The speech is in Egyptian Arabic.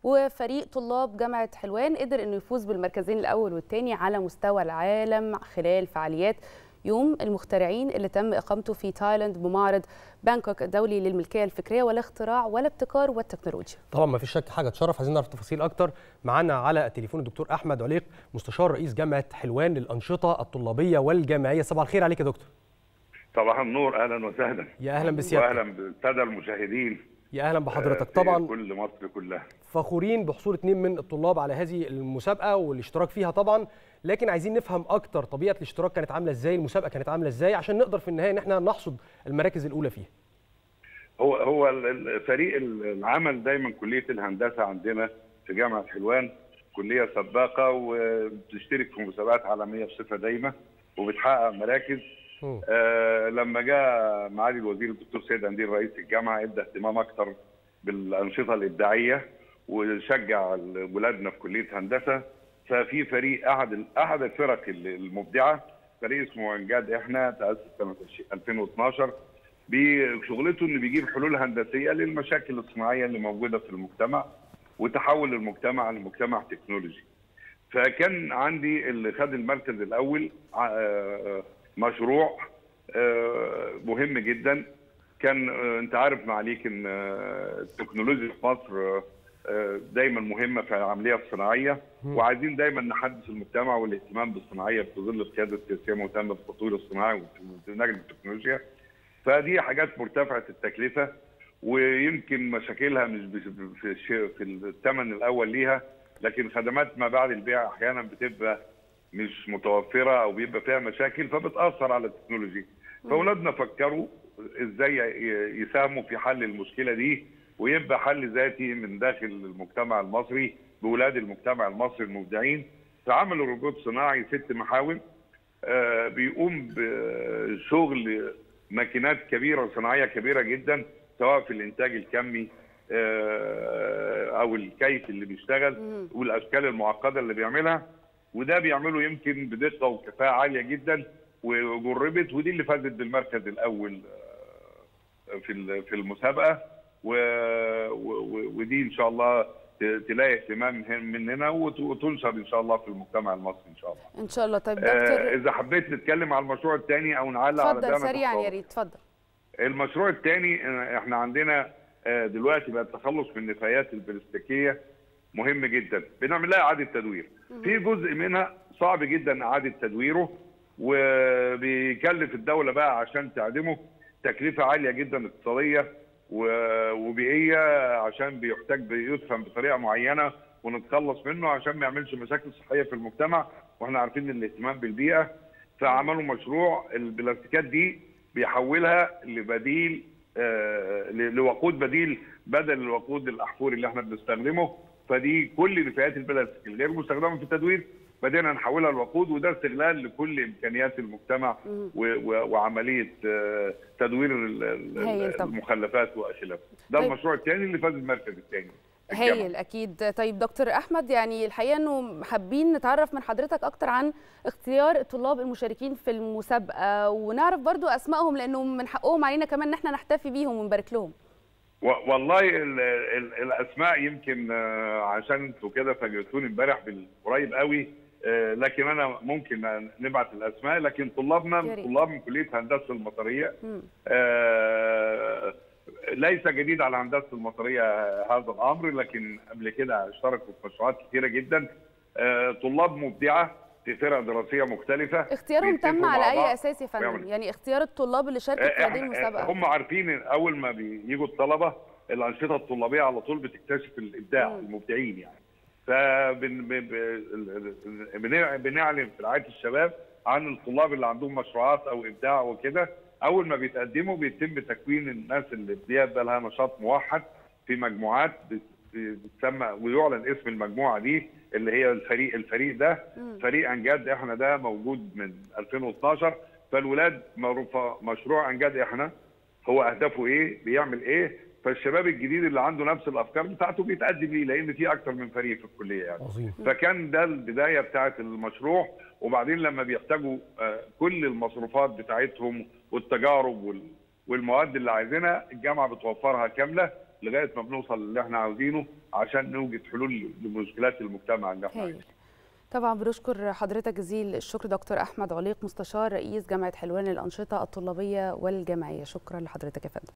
وفريق طلاب جامعة حلوان قدر انه يفوز بالمركزين الاول والثاني على مستوى العالم خلال فعاليات يوم المخترعين اللي تم اقامته في تايلاند بمعرض بانكوك الدولي للملكيه الفكريه والاختراع والابتكار والتكنولوجيا. طبعا ما فيش شك حاجه تشرف عايزين نعرف تفاصيل اكتر معانا على التليفون الدكتور احمد عليق مستشار رئيس جامعه حلوان للانشطه الطلابيه والجامعيه صباح الخير عليك يا دكتور. صباح النور اهلا وسهلا يا اهلا بسيادتك واهلا بالساده المشاهدين يا اهلا بحضرتك في طبعا كل مصر كلها فخورين بحصول اثنين من الطلاب على هذه المسابقه والاشتراك فيها طبعا لكن عايزين نفهم اكتر طبيعه الاشتراك كانت عامله ازاي المسابقه كانت عامله ازاي عشان نقدر في النهايه ان احنا نحصد المراكز الاولى فيها هو هو ال- ال- فريق العمل دايما كليه الهندسه عندنا في جامعه حلوان كليه سباقه وبتشترك في مسابقات عالميه بصفه دايمه وبتحقق مراكز مم. آه لما جاء معالي الوزير الدكتور سيد انديل رئيس الجامعه ادى اهتمام اكتر بالانشطه الابداعيه وشجع ولادنا في كليه هندسه ففي فريق احد احد الفرق المبدعه فريق اسمه انجاد احنا تاسس سنه 2012 بشغلته انه بيجيب حلول هندسيه للمشاكل الصناعيه اللي موجوده في المجتمع وتحول المجتمع لمجتمع تكنولوجي. فكان عندي اللي خد المركز الاول آه، مشروع آه، مهم جدا كان آه، انت عارف معاليك ان آه، التكنولوجيا في مصر آه، آه، دايما مهمه في العمليه الصناعيه وعايزين دايما نحدث المجتمع والاهتمام بالصناعيه في ظل القياده السياسيه مهتمه بالتطوير الصناعي ونقل التكنولوجيا فدي حاجات مرتفعه التكلفه ويمكن مشاكلها مش بس- في الشيء- في الثمن الاول ليها لكن خدمات ما بعد البيع احيانا بتبقى مش متوفره او بيبقى فيها مشاكل فبتاثر على التكنولوجي فاولادنا فكروا ازاي ي- يساهموا في حل المشكله دي ويبقى حل ذاتي من داخل المجتمع المصري باولاد المجتمع المصري المبدعين فعملوا روبوت صناعي ست محاور آه، بيقوم بشغل ماكينات كبيره وصناعيه كبيره جدا سواء في الانتاج الكمي آه، او الكيف اللي بيشتغل والاشكال المعقده اللي بيعملها وده بيعمله يمكن بدقه وكفاءه عاليه جدا وجربت ودي اللي فازت بالمركز الاول آه، في ال- في المسابقه و- و- ودي ان شاء الله ت- تلاقي اهتمام مننا وت- وتنشر ان شاء الله في المجتمع المصري ان شاء الله. ان شاء الله طيب آه، دكتور اذا حبيت نتكلم على المشروع الثاني او نعلق على ده اتفضل أنا سريعا تحت يا أمرك. ريت اتفضل المشروع الثاني احنا عندنا آه، دلوقتي بقى التخلص من النفايات البلاستيكيه مهم جدا بنعمل لها اعاده تدوير في جزء منها صعب جدا اعاده تدويره وبيكلف الدوله بقى عشان تعدمه تكلفه عاليه جدا اقتصاديه و- وبيئيه عشان بيحتاج بيدفن بطريقه معينه ونتخلص منه عشان ما يعملش مشاكل صحيه في المجتمع واحنا عارفين ان الاهتمام بالبيئه فعملوا مشروع البلاستيكات دي بيحولها لبديل آه، ل- لوقود بديل بدل الوقود الاحفوري اللي احنا بنستخدمه فدي كل نفايات البلاستيك الغير مستخدمه في التدوير بدينا نحولها لوقود وده استغلال لكل امكانيات المجتمع و- و- وعمليه آه، تدوير ال- ال- هايل طبعا. المخلفات وخلافه ده طيب. المشروع الثاني اللي فاز المركز الثاني هايل اكيد طيب دكتور احمد يعني الحقيقه انه حابين نتعرف من حضرتك اكتر عن اختيار الطلاب المشاركين في المسابقه ونعرف برضو اسمائهم لانه من حقهم علينا كمان ان احنا نحتفي بيهم ونبارك لهم و- والله ال ال الاسماء يمكن آه، عشان انتوا كده فاجئتوني امبارح بالقريب قوي آه، لكن انا ممكن نبعت الاسماء لكن طلابنا يا ريت. طلاب من كليه هندسه المطريه مم. آه، ليس جديد على هندسه المطريه هذا الامر لكن قبل كده اشتركوا في مشروعات كثيره جدا آه، طلاب مبدعه في فرق دراسيه مختلفه اختيارهم تم بيتفقوا على مع اي بعض. اساس يا فندم ويعملوا. يعني اختيار الطلاب اللي شاركوا في هذه إحنا- المسابقه هم عارفين إن اول ما بيجوا الطلبه الانشطه الطلابيه على طول بتكتشف الابداع مم. المبدعين يعني فبن ب- ب- بن- بنعلن في رعايه الشباب عن الطلاب اللي عندهم مشروعات او ابداع وكده اول ما بيتقدموا بيتم تكوين الناس اللي بيبقى لها نشاط موحد في مجموعات بت- بتسمى ويعلن اسم المجموعه دي اللي هي الفريق الفريق ده فريق انجاد احنا ده موجود من 2012 فالولاد معروفه مشروع انجاد احنا هو اهدافه ايه بيعمل ايه فالشباب الجديد اللي عنده نفس الافكار بتاعته بيتقدم ليه لان في اكتر من فريق في الكليه يعني عظيم فكان ده البدايه بتاعه المشروع وبعدين لما بيحتاجوا آه، كل المصروفات بتاعتهم والتجارب وال- والمواد اللي عايزينها الجامعه بتوفرها كامله لغايه ما بنوصل اللي احنا عاوزينه عشان نوجد حلول لمشكلات المجتمع اللي احنا هايل عايزينها. طبعا بنشكر حضرتك جزيل الشكر دكتور احمد عليق مستشار رئيس جامعه حلوان للانشطه الطلابيه والجامعيه شكرا لحضرتك يا فندم